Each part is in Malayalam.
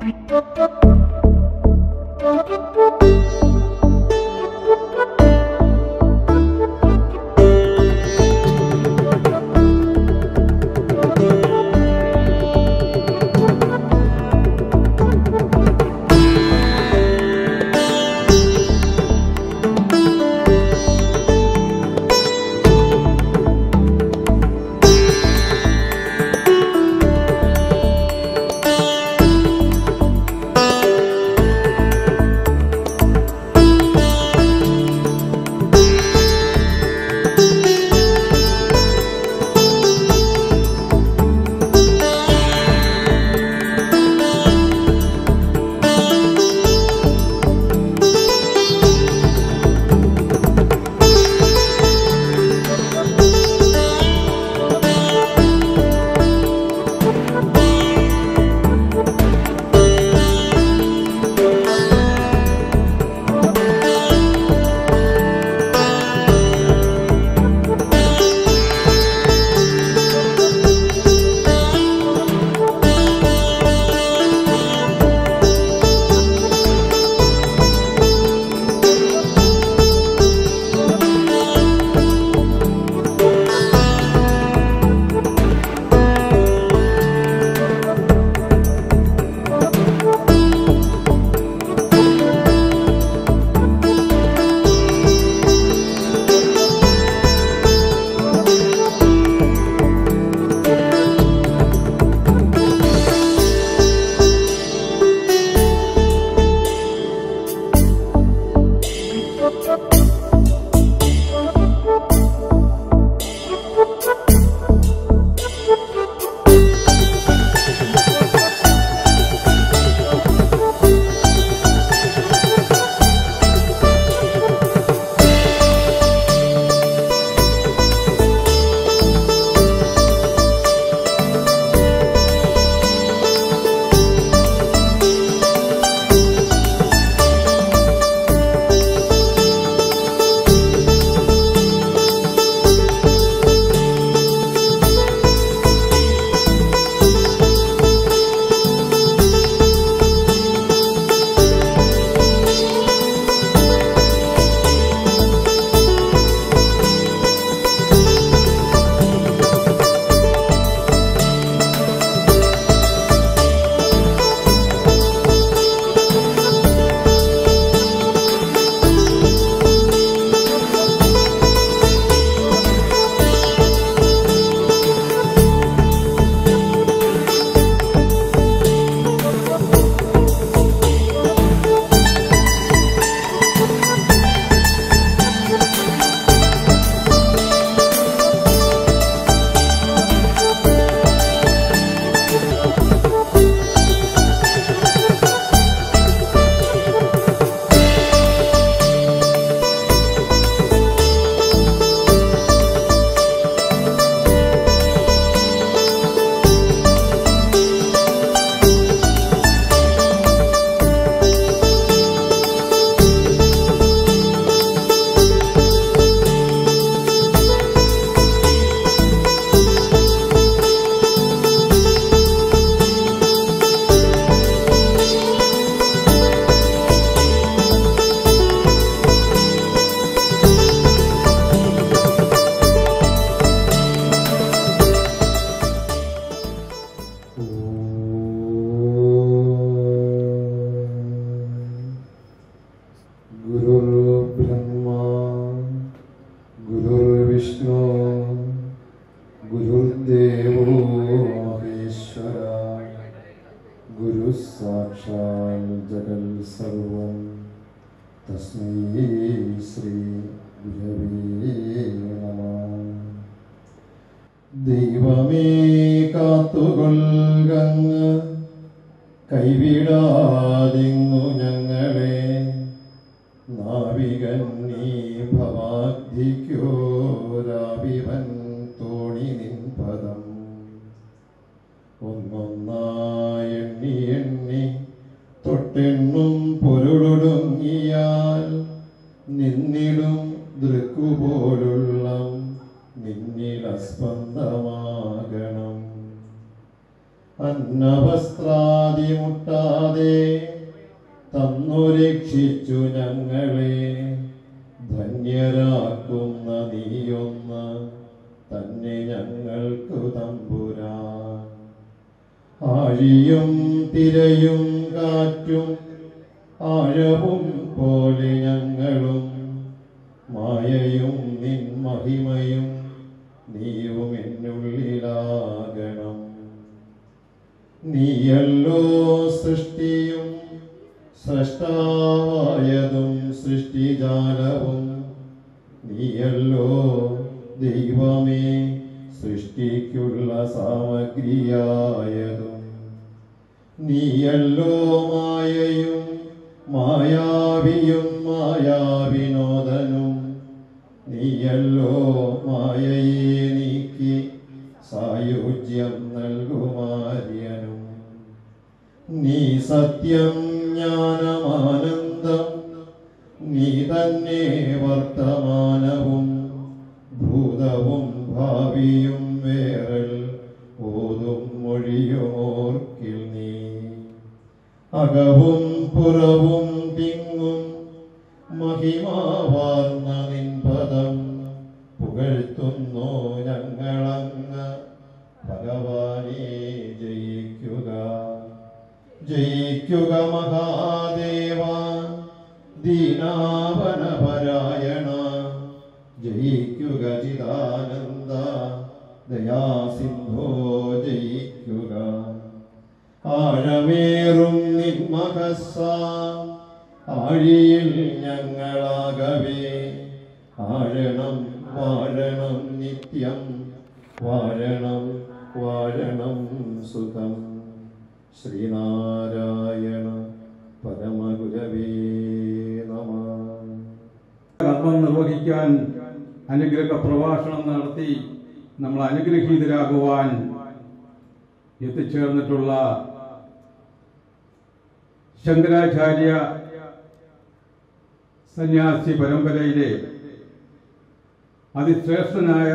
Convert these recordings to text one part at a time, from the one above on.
गुरुर्ब्रह्मा गुरुर्विष्णु गुरुर्देवो महेश्वर गुरुः साक्षात् जगत् सर्वं तस्मै ശ്രീഗുരവേ നമ ദൈവമേ കാത്തുകൊൽകങ്ങ് കൈവിടാതിങ്ങു ഞങ്ങളെ നാവികൻ നീ ഭവാബ്ധിക്കോരാവിവൻ തോണി നിൻ പദം ഒന്നൊന്നായി എണ്ണി എണ്ണി തൊട്ടെണ്ണും പൊരുളൊടുങ്ങിയാൽ നിന്നിടും ദൃക്കുപോലുള്ള നിന്നിൽ അസ്പന്ദമാകണം അന്നവസ്ത്രാദികളെല്ലാം അന്താതി മുട്ടാതെ തന്നു രക്ഷിച്ചു ഞങ്ങളെ ധന്യരാക്കുന്ന നീയൊന്ന് തന്നെ ഞങ്ങൾക്കു തമ്പുരാൻ ആഴിയും തിരയും കാറ്റും ആഴവും പോലെ ഞങ്ങളും മായയും നിൻ മഹിമയും നീയും എന്നുള്ളിലാകണം നീയല്ലോ സൃഷ്ടിയും സൃഷ്ടാവായതും സൃഷ്ടിജാലവും നീയല്ലോ ദൈവമേ സൃഷ്ടിക്കുള്ള സാമഗ്രിയായതും നീയല്ലോ മായയും മായാവിയും മായാവിനോദനും നീയല്ലോ മായയെ നീക്കി സായുജ്യം നൽകുമാര്യനും നീ സത്യം ജ്ഞാനമാനന്ദം നീ തന്നെ വർത്തമാനവും ഭൂതവും ഭാവിയും വേറൽ ഓതും മൊഴിയോർക്കിൽ നീ അകവും പുറവും തിങ്ങും മഹിമാവാർന്ന നിൻ പദം പുകഴ്ത്തുന്നു ഞങ്ങളങ്ങ് ഭഗവാനെ ജയിക്കുക ജയിക്കുക മഹാദേവ ദീനാവനപരായണ ജയിക്കുക ചിദാനന്ദ ദയാസിന്ധോ ജയിക്കുക ആഴമേറും നിന്മഹസാം ആഴിയിൽ ഞങ്ങളാകവേ ആഴണം വാഴണം നിത്യം വാഴണം വാഴണം സുഖം ശ്രീനാരായണ പരമഗുരവേ നമ കർമ്മം നിർവഹിക്കാൻ അനുഗ്രഹ പ്രഭാഷണം നടത്തി നമ്മൾ അനുഗ്രഹീതരാകുവാൻ എത്തിച്ചേർന്നിട്ടുള്ള ശങ്കരാചാര്യ സന്യാസി പരമ്പരയിലെ അതിശ്രേഷ്ഠനായ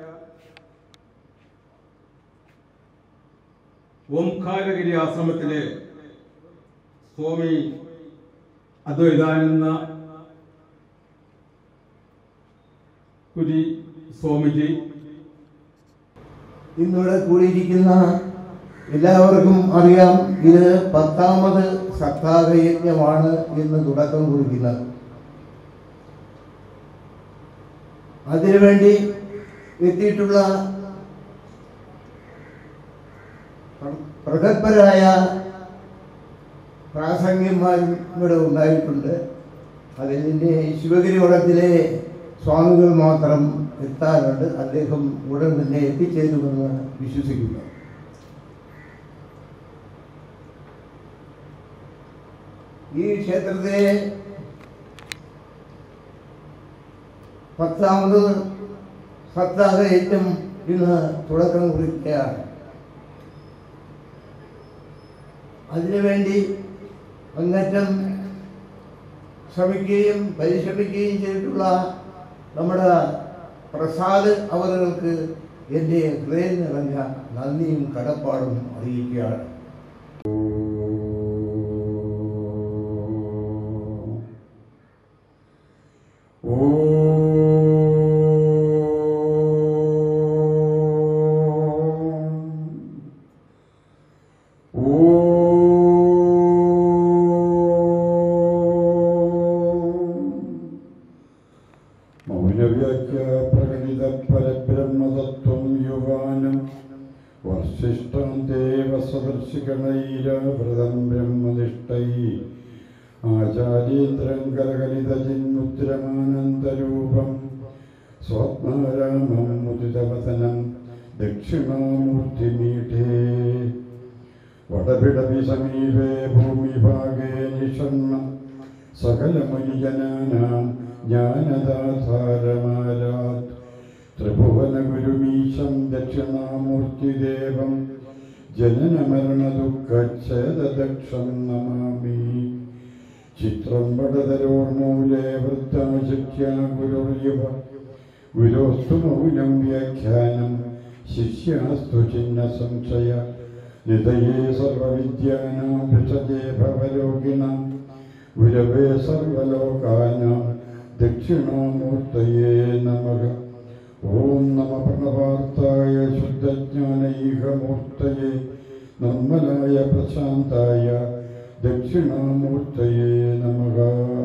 ഓംകാരഗിരി ആശ്രമത്തിലെ സ്വാമി അദ്വൈതാനന്ദ കുരി സ്വാമിജി ഇന്നിവിടെ കൂടിയിരിക്കുന്ന എല്ലാവർക്കും അറിയാം ഇത് പത്താമത് സപ്താഹയജ്ഞമാണ് ഇന്ന് തുടക്കം കുറിക്കുന്നത് അതിനുവേണ്ടി എത്തിയിട്ടുള്ള പ്ര- പ്രഗത്ഭരായ പ്രാസംഗ്യന്മാരും ഇവിടെ ഉണ്ടായിട്ടുണ്ട് അതിൻ്റെ ശിവഗിരി മഠത്തിലെ സ്വാമികൾ മാത്രം എത്താറുണ്ട് അദ്ദേഹം ഉടൻ തന്നെ എത്തിച്ചേരുമെന്ന് വിശ്വസിക്കുന്നു ഈ ക്ഷേത്രത്തിലെ പത്താമത് സപ്താഹ യജ്ഞം ഇന്ന് തുടക്കം കുറിക്കുകയാണ് അതിനുവേണ്ടി അങ്ങറ്റം ശ്രമിക്കുകയും പരിശ്രമിക്കുകയും ചെയ്തിട്ടുള്ള നമ്മുടെ പ്രസാദ് അവർക്ക് എൻ്റെ ഹൃദയം നിറഞ്ഞ നന്ദിയും കടപ്പാടും അറിയിക്കുകയാണ് മൗനവ്യാഖ്യ പ്രകടിത പരബ്രഹ്മതത്വം യുവാനം വർഷിഷ്ടം ദേവസദർശികണൈരവൃതം ബ്രഹ്മനിഷ്ഠൈ ആചാര്യേന്ദ്രം കരകലിതജിന്മുദ്രമാനന്ദരൂപം സ്വാത്മാരാമം മുദിതവതനം ദക്ഷിണാമൂർത്തിമീഠേ വടപിടവി സമീപേ ഭൂമിഭാഗേ നിഷണ്ണം സകലമുനിജനാനാം ജ്ഞാനദാധാരമാരാത് ത്രിഭുവനഗുരുമീശം ദക്ഷിണാമൂർത്തിദേവം ജനനമരണദുഃഖച്ഛേദദക്ഷം നമാമി ചിത്രം വടതരോർമൂലേ വൃത്താശിക്ഷ്യ ഗുരുർയവ ഗുരോസ്തു മൗനം വ്യാഖ്യാനം ശിഷ്യാസ്തു ചിഹ്ന സംശയ നിതയേ സർവവിദ്യാനാം വിഷജേ ഭവരോഗിണാം ഗുരവേ സർവലോകാനാം ദക്ഷിണാമൂർത്തയേ നമഃ ഓം നമ പ്രണവാർത്തായ ശുദ്ധജ്ഞാനൈകമൂർത്തയേ നിർമ്മലായ പ്രശാന്തായ ദക്ഷിണാമൂർത്തയേ നമഃ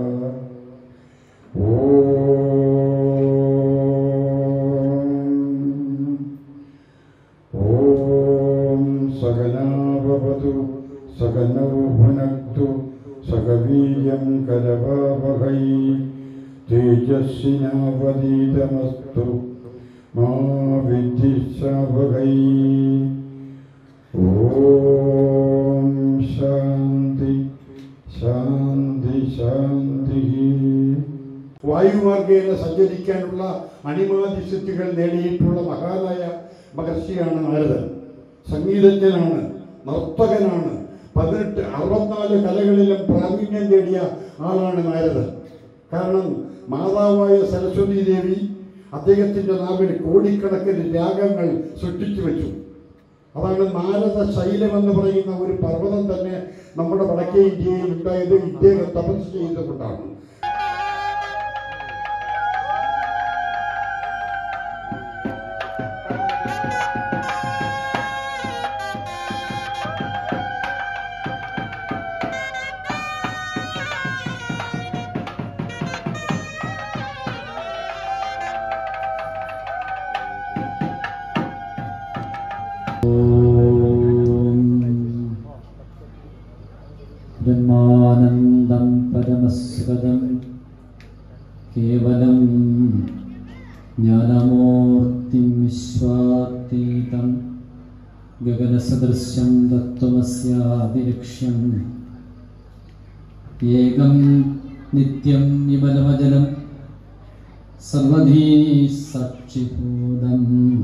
ഓം ഓം സകനാവതു സകനൗ ഭുനക്തു സകവീര്യം കരവാവഹൈ തേജസ്വിനാവതീതമസ്തു മാ വിദ്ധിശാവഹൈ ഓം ശാന്തി ശാന്തി ശാന്തി വായുമാർഗേന സഞ്ചരിക്കാനുള്ള അണിമാതിശക്തികൾ നേടിയിട്ടുള്ള മഹാനായ മഹർഷിയാണ് നാരദൻ സംഗീതജ്ഞനാണ് നർത്തകനാണ് പതിനെട്ട് അറുപത്തിനാല് കലകളിലും പ്രാവീണ്യം നേടിയ ആളാണ് നാരദൻ കാരണം മാതാവായ സരസ്വതി ദേവി അദ്ദേഹത്തിന്റെ നാവിൽ കോടിക്കണക്കിന് രാഗങ്ങൾ സൃഷ്ടിച്ചു വെച്ചു അതാണ് നാരദ ശൈലം എന്ന് പറയുന്ന ഒരു പർവ്വതം തന്നെ നമ്മുടെ വടക്കേ ഇന്ത്യയിൽ ഉണ്ടായത് ഇദ്ദേഹം തപസ് ചെയ്തുകൊണ്ടാണ് ब्रह्मानन्दं परमस्वदं केवलं ज्ञानमूर्तिं विश्वातीतं गगनसदृश्यं तत्त्वमस्यादिलक्ष्यम् एकं नित्यं विमलमजलं सर्वधी साक्षिभूतं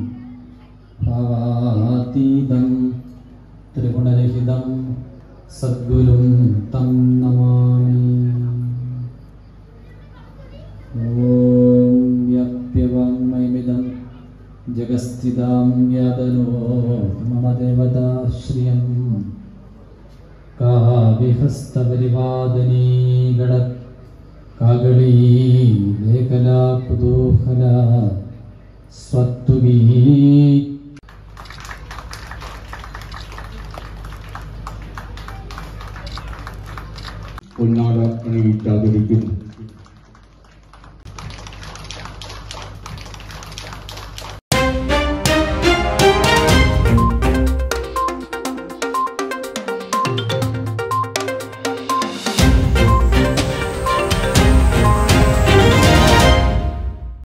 भावातीतं त्रिगुणरहितं सद्गुरुं तं नमामि ॐ व्याप्यवाङ्मयमिदं जगस्थितां यादनो मम देवताश्रियम् काव्यहस्तपरिवादनी गण कागळी लेखला कुतूहला स्वत्तुगी പൊന്നാട അണിയിച്ചാതിരിക്കുന്നു